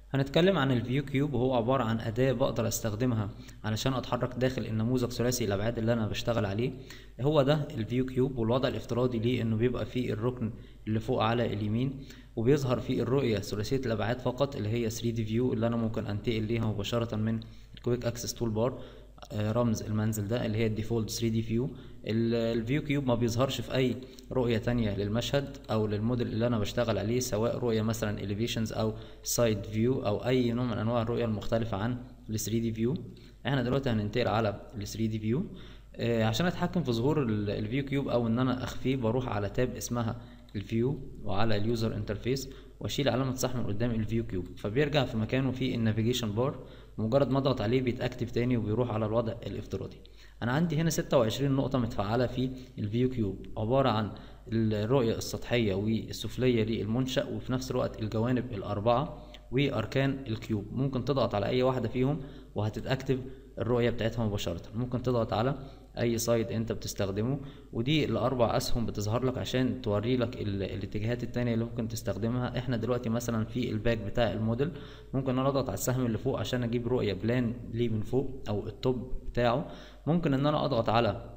هنتكلم عن الفيو كيوب وهو عبارة عن أداة بقدر أستخدمها علشان أتحرك داخل النموذج ثلاثي الأبعاد اللي أنا بشتغل عليه هو ده الفيو كيوب والوضع الافتراضي ليه إنه بيبقى فيه الركن اللي فوق على اليمين وبيظهر فيه الرؤية ثلاثية الأبعاد فقط اللي هي 3 دي فيو اللي أنا ممكن أنتقل ليها مباشرة من الكويك أكسس تول بار رمز المنزل ده اللي هي الديفولت 3 دي فيو الفيو كيوب ما بيظهرش في اي رؤية تانية للمشهد او للموديل اللي انا بشتغل عليه سواء رؤية مثلا elevations او سايد فيو او اي نوع من انواع الرؤية المختلفة عن ال 3 دي فيو احنا دلوقتي هننتقل على ال 3 دي فيو عشان اتحكم في ظهور الفيو كيوب او ان انا اخفيه بروح على تاب اسمها الفيو وعلى اليوزر انترفيس واشيل علامة صح من قدام الفيو كيوب فبيرجع في مكانه في النافيجيشن بار مجرد ما اضغط عليه بيتاكتف تاني وبيروح على الوضع الافتراضي انا عندي هنا 26 نقطة متفعلة في الفيو كيوب عبارة عن الرؤية السطحية والسفلية للمنشأ وفي نفس الوقت الجوانب الأربعة وأركان الكيوب ممكن تضغط على أي واحدة فيهم وهتتأكتف الرؤية بتاعتها مباشرة ممكن تضغط على اي سايد انت بتستخدمه ودي الاربع اسهم بتظهر لك عشان توري لك الاتجاهات التانية اللي ممكن تستخدمها احنا دلوقتي مثلا في الباك بتاع الموديل ممكن انا اضغط على السهم اللي فوق عشان اجيب رؤية بلان ليه من فوق او التوب بتاعه ممكن ان انا اضغط على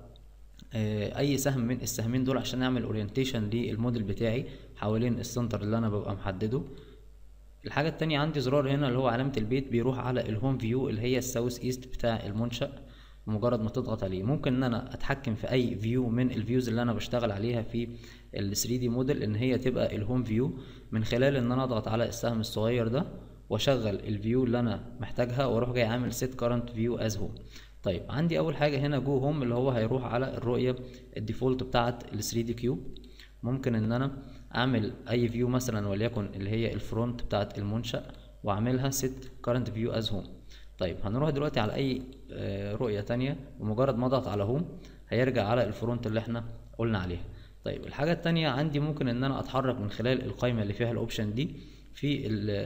اي سهم من السهمين دول عشان اعمل اورينتيشن للموديل بتاعي حوالين السنتر اللي انا ببقى محدده الحاجة التانية عندي زرار هنا اللي هو علامة البيت بيروح على الهوم فيو اللي هي الساوث ايست بتاع المنشأ مجرد ما تضغط عليه ممكن ان انا اتحكم في اي فيو من الفيوز اللي انا بشتغل عليها في ال 3 دي موديل ان هي تبقى الهوم فيو من خلال ان انا اضغط على السهم الصغير ده واشغل الفيو اللي انا محتاجها واروح جاي عامل set current view as home طيب عندي اول حاجه هنا جو هوم اللي هو هيروح على الرؤيه الديفولت بتاعه ال 3 دي كيوب ممكن ان انا اعمل اي فيو مثلا وليكن اللي هي الفرونت بتاعه المنشأ واعملها set current view as home طيب هنروح دلوقتي على اي رؤية تانية ومجرد ما اضغط على هوم هيرجع على الفرونت اللي احنا قلنا عليها طيب الحاجة التانية عندي ممكن ان انا اتحرك من خلال القائمة اللي فيها الاوبشن دي في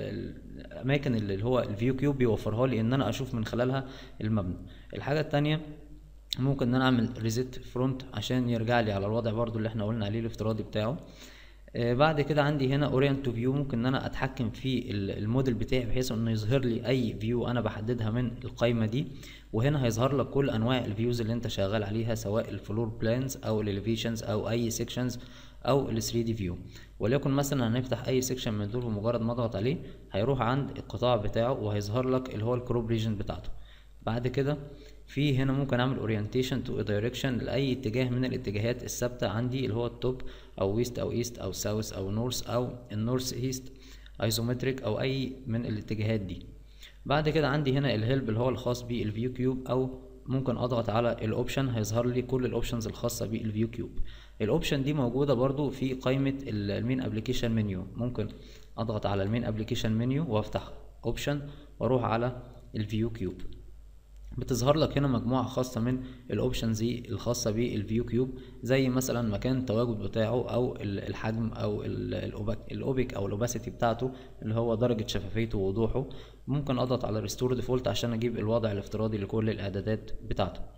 الاماكن اللي هو الفيو كيوب بيوفرها لي ان انا اشوف من خلالها المبنى الحاجة التانية ممكن ان انا اعمل ريزيت فرونت عشان يرجع لي على الوضع برضو اللي احنا قلنا عليه الافتراضي بتاعه بعد كده عندي هنا اورينت تو فيو ممكن ان انا اتحكم في الموديل بتاعي بحيث انه يظهر لي اي فيو انا بحددها من القائمه دي وهنا هيظهر لك كل انواع الفيوز اللي انت شغال عليها سواء الفلور بلانز او الاليفيشنز او اي سيكشنز او ال 3 دي فيو وليكن مثلا هنفتح اي سيكشن من دول ومجرد ما اضغط عليه هيروح عند القطاع بتاعه وهيظهر لك اللي هو الكروب ريجن بتاعته بعد كده في هنا ممكن اعمل اورينتيشن تو دايركشن لاي اتجاه من الاتجاهات الثابته عندي اللي هو التوب او ويست او ايست او ساوث او نورث او النورث ايست ايزومتريك او اي من الاتجاهات دي بعد كده عندي هنا الهيلب اللي هو الخاص بالفيو كيوب او ممكن اضغط على الاوبشن هيظهر لي كل الاوبشنز الخاصه بالفيو كيوب الاوبشن دي موجوده برضو في قائمه المين ابلكيشن منيو ممكن اضغط على المين ابلكيشن منيو وافتح اوبشن واروح على الفيو كيوب بتظهر لك هنا مجموعة خاصة من الاوبشنز الخاصة بالفيو كيوب زي مثلا مكان التواجد بتاعه او الحجم او الاوبك او الاوباسيتي بتاعته اللي هو درجة شفافيته ووضوحه ممكن اضغط على ريستور ديفولت عشان اجيب الوضع الافتراضي لكل الاعدادات بتاعته